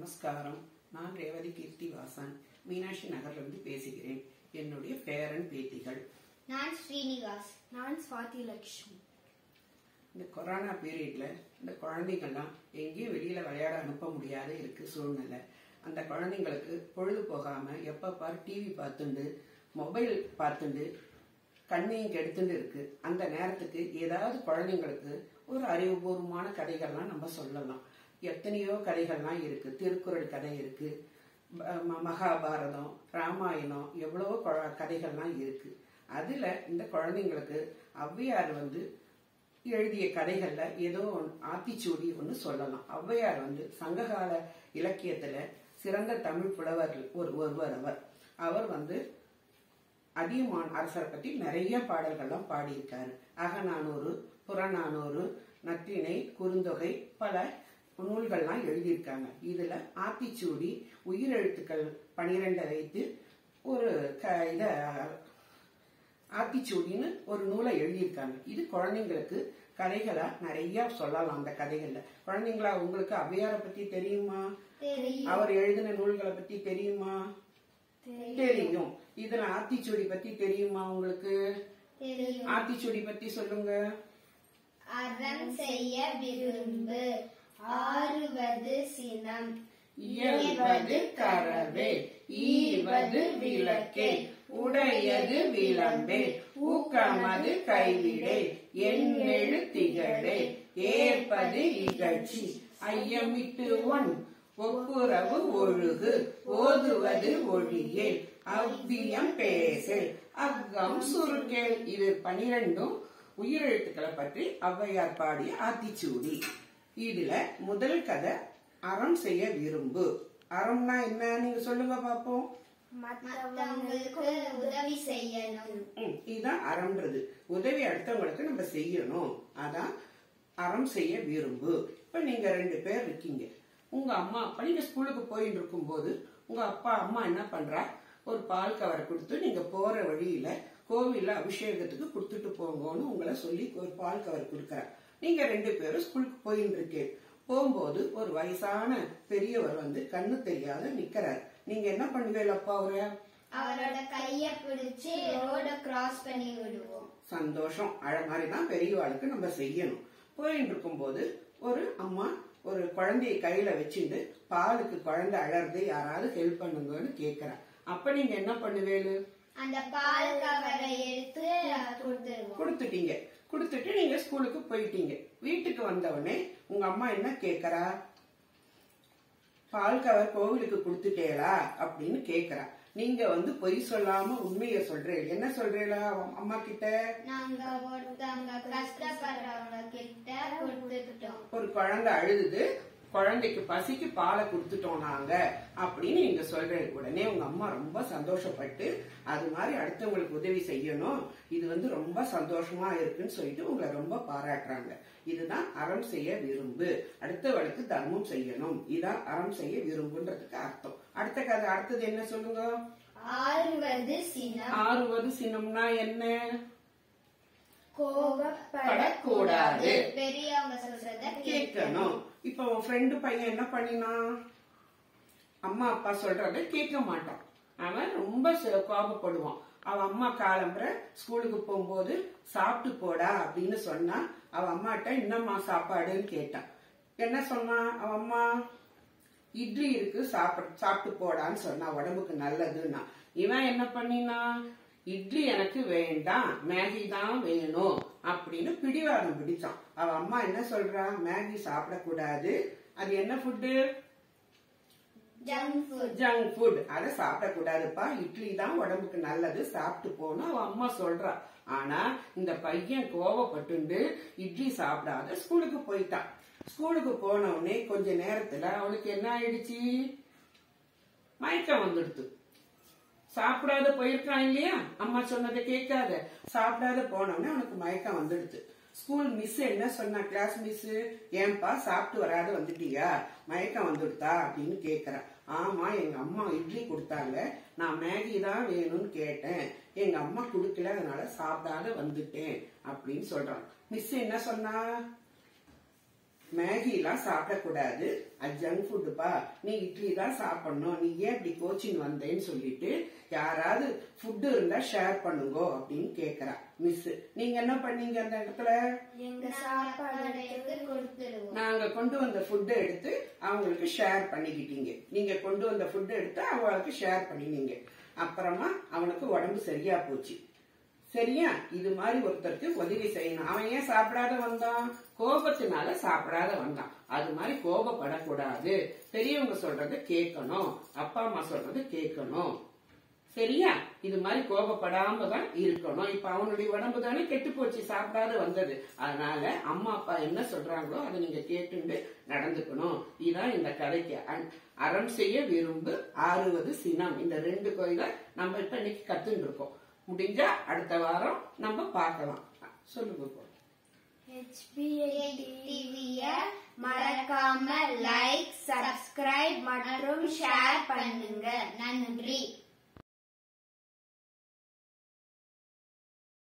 நமஸ்காரம் நான் ரேவதி கீர்த்தி வாசன் மீனாட்சி நகர்லேருந்து பேசுகிறேன் என்னுடைய பேரன் பேத்திகள் நான் ஸ்ரீனிவாஸ் நான் சுவாதி லட்சுமி இந்த கொரோனா பீரியட்ல இந்த குழந்தைங்கள்லாம் எங்கேயும் வெளியில விளையாட அனுப்ப முடியாத இருக்கு சூழ்நிலை அந்த குழந்தைங்களுக்கு பொழுது போகாம எப்ப பாரு டிவி பார்த்துண்டு மொபைல் பார்த்துண்டு கண்ணையும் கெடுத்துட்டு இருக்கு அந்த நேரத்துக்கு ஏதாவது குழந்தைங்களுக்கு ஒரு அறிவுபூர்வமான கதைகள்லாம் நம்ம சொல்லலாம் எத்தனையோ கதைகள்லாம் இருக்கு திருக்குறள் கதை இருக்கு ப- ம- மகாபாரதம் ராமாயணம் எவ்வளவோ கொ- கதைகள்லாம் இருக்கு அதுல இந்த குழந்தைங்களுக்கு ஔவையார் வந்து எழுதிய கதைகள்ல ஏதோ ஒன்று ஆத்திச்சூடி ஒன்று சொல்லலாம் ஔவையார் வந்து சங்ககால இலக்கியத்துல சிறந்த தமிழ் புலவர் ஒரு ஒருவர் அவர் அவர் வந்து அதியமான் அரசரை பத்தி நிறைய பாடல்கள்லாம் பாடியிருக்காரு அகநானூறு புறநானூறு நற்றிணை குறுந்தொகை பல நூல்கள்லாம் எழுதியிருக்காங்க இதுல ஆத்திச்சூடி உயிரெழுத்துக்கள் பனிரெண்டை வைத்து ஒரு க இத ஆத்திச்சூடின்னு ஒரு நூலை எழுதியிருக்காங்க இது குழந்தைங்களுக்கு கதைகளா நிறைய சொல்லலாம் அந்த கதைகள்ல குழந்தைங்களா உங்களுக்கு ஔவையாரை பத்தி தெரியுமா தெரியும் அவர் எழுதின நூல்களை பத்தி தெரியுமா தெரியும் இதுல ஆத்திச்சூடி பத்தி தெரியுமா உங்களுக்கு தெரியும் ஆத்திச்சூடி பத்தி சொல்லுங்க அறம் செய்ய விரும்பு ஆறுவது சினம் இயல்வது கரவே ஈவது விளக்கே உடையது விளம்பே ஊக்கமது கைவிடே எண்ணெழு திகழே ஏற்பது இகழ்ச்சி ஐயமிட்டு ஒன் ஒப்புரவு ஒழுகு ஓதுவது ஒழியே அவ்வியம் பேசல் அக்கம் சுருக்கேல் இது பனிரெண்டும் உயிரெழுத்துக்களை பற்றி ஔவையார் பாடிய ஆத்திச்சூடி இதுல முதல் கதை அறம் செய்ய விரும்பு அறம்னா என்ன நீங்க சொல்லுங்க பாப்போம் மற்றவங்களுக்கு உதவி செய்யணும் ம், இதுதான் அறம்ன்றது உதவி அடுத்தவங்களுக்கு நம்ம செய்யணும் அதான் அறம் செய்ய விரும்பு இப்ப நீங்க ரெண்டு பேர் இருக்கீங்க உங்க அம்மா அப்பா நீங்க ஸ்கூலுக்கு போயிட்டு இருக்கும்போது உங்க அப்பா அம்மா என்ன பண்றா ஒரு பால் கவரை கொடுத்து நீங்க போற வழியில கோவில்ல அபிஷேகத்துக்கு கொடுத்துட்டு போங்கன்னு உங்களை சொல்லி ஒரு பால் கவர் கொடுக்கறா நீங்க ரெண்டு பேரும் ஸ்கூலுக்கு போயிட்டு இருக்கீங்க போகும்போது ஒரு வயசான பெரியவர் வந்து கண்ணு தெரியாத நிக்கிறார் நீங்க என்ன பண்ணுவீங்க அப்பா அவரை அவரோட கைய பிடிச்சு ரோட கிராஸ் பண்ணி விடுவோம் சந்தோஷம் அழ மாதிரி தான் பெரியவாளுக்கு நம்ம செய்யணும் போயிட்டு இருக்கும்போது ஒரு அம்மா ஒரு குழந்தைய கையில வச்சுட்டு பாலுக்கு குழந்தை அழறது யாராவது ஹெல்ப் பண்ணுங்கன்னு கேக்குறா அப்ப நீங்க என்ன பண்ணுவேலு அந்த பால் கவரை எடுத்து கொடுத்துருவோம் கொடுத்துட்டீங்க கொடுத்துட்டு நீங்க ஸ்கூலுக்கு போயிட்டீங்க வீட்டுக்கு வந்த உடனே உங்க அம்மா என்ன கேக்குறா பால் கவர் கோவிலுக்கு கொடுத்துட்டேளா அப்படின்னு கேக்குறா நீங்க வந்து பொய் சொல்லாம உண்மைய சொல்றீங்க என்ன சொல்றீங்களா அம்மா கிட்ட நாங்க ஒருத்தவங்க கஷ்டப்படுறவங்க கிட்ட கொடுத்துட்டோம் ஒரு குழந்தை அழுதுது குழந்தைக்கு பசிக்கு பாலை கொடுத்துட்டோம் நாங்க அப்படின்னு நீங்க சொல்றீங்க உடனே உங்க அம்மா ரொம்ப சந்தோஷப்பட்டு அது மாதிரி அடுத்தவங்களுக்கு உதவி செய்யணும் இது வந்து ரொம்ப சந்தோஷமா இருக்குன்னு சொல்லிட்டு உங்களை ரொம்ப பாராட்டுறாங்க இதுதான் அறம் செய்ய விரும்பு அடுத்தவளுக்கு தர்மம் செய்யணும் இதான் அறம் செய்ய விரும்புன்றதுக்கு அர்த்தம் அடுத்த கதை அடுத்தது என்ன சொல்லுங்க ஆறுவது சினம் ஆறுவது சினம்னா என்ன கோபப்படக்கூடாது பெரியவங்க சொல்றத கேட்கணும் கேட்கணும் இப்ப உன் ஃப்ரெண்டு பையன் என்ன பண்ணினான் அம்மா அப்பா சொல்றத கேட்க மாட்டான் அவன் ரொம்ப ச- கோபப்படுவான் அவன் அம்மா காலம்புற ஸ்கூலுக்கு போகும்போது சாப்பிட்டு போடா அப்படின்னு சொன்னா அவ அம்மாட்ட என்னம்மா சாப்பாடுன்னு கேட்டான் என்ன சொன்னான் அவன் அம்மா இட்லி இருக்கு சாப்பிட சாப்பிட்டு போடான்னு சொன்னா உடம்புக்கு நல்லதுன்னா இவன் என்ன பண்ணினா இட்லி எனக்கு வேண்டாம் மேகி தான் வேணும் அப்படின்னு பிடிவாதம் பிடிச்சான் அவ அம்மா என்ன சொல்றா மேகி சாப்பிடக்கூடாது அது என்ன food junk food junk food அதை சாப்பிடக்கூடாதுப்பா இட்லி தான் உடம்புக்கு நல்லது சாப்பிட்டு போகணும் அவ அம்மா சொல்றா ஆனா இந்த பையன் கோவப்பட்டுண்டு இட்லி சாப்பிடாத ஸ்கூலுக்கு போயிட்டான் ஸ்கூலுக்கு போன உடனே கொஞ்ச நேரத்துல அவளுக்கு என்ன ஆயிடுச்சு மயக்கம் வந்துடுது சாப்பிடாத போயிருக்கான் இல்லையா அம்மா சொன்னதை கேட்காத சாப்பிடாத போனவனே அவனுக்கு மயக்கம் வந்துடுது ஸ்கூல் மிஸ் என்ன சொன்னா கிளாஸ் மிஸ் ஏன்பா சாப்பிட்டு வராத வந்துட்டியா மயக்கம் வந்துடுதா அப்படின்னு கேக்குறான் ஆமா எங்க அம்மா இட்லி கொடுத்தாங்க நான் மேகி தான் வேணும்னு கேட்டேன் எங்க அம்மா கொடுக்கல அதனால சாப்பிடாத வந்துட்டேன் அப்படின்னு சொல்றான் மிஸ் என்ன சொன்னா மேகிலாம் சாப்பிடக்கூடாது அது ஜங்க் ஃபுட்டுப்பா நீ இட்லி தான் சாப்பிடணும் நீ ஏன் இப்படி கோச்சிங் வந்தேன்னு சொல்லிட்டு யாராவது ஃபுட்டு இருந்தா ஷேர் பண்ணுங்க அப்படின்னு கேக்குறா மிஸ் நீங்க என்ன பண்ணீங்க அந்த இடத்துல எங்க சாப்பாடு எடுத்து கொடுத்துருவோம் நாங்க கொண்டு வந்த ஃபுட்டை எடுத்து அவங்களுக்கு ஷேர் பண்ணிக்கிட்டீங்க நீங்க கொண்டு வந்த ஃபுட்டை எடுத்து அவங்களுக்கு ஷேர் பண்ணினீங்க அப்புறமா அவனுக்கு உடம்பு சரியா போச்சு சரியா இது மாதிரி ஒருத்தருக்கு உதவி செய்யணும் அவன் ஏன் சாப்பிடாத வந்தான் கோபத்தினால சாப்பிடாத வந்தான் அது மாதிரி கோபப்படக்கூடாது பெரியவங்க சொல்றத கேட்கணும் அப்பா அம்மா சொல்றத கேட்கணும் சரியா இது மாதிரி கோபப்படாம தான் இருக்கணும் இப்ப அவனுடைய உடம்பு தானே கெட்டு போச்சு சாப்பிடாத வந்தது அதனால அம்மா அப்பா என்ன சொல்றாங்களோ அதை நீங்க கேட்டுண்டு நடந்துக்கணும் இதான் இந்த கதைக்கு அன்- அறம் செய்ய விரும்பு ஆறுவது சினம் இந்த ரெண்டு கோயில நம்ம இப்ப இன்னைக்கு கத்துட்டு இருக்கோம் முடிஞ்சா அடுத்த வாரம் நம்ம பார்க்கலாம் சொல்லுங்க இப்போ. டிவிய மறக்காம லைக் சப்ஸ்கிரைப் மற்றும் ஷேர் பண்ணுங்க நன்றி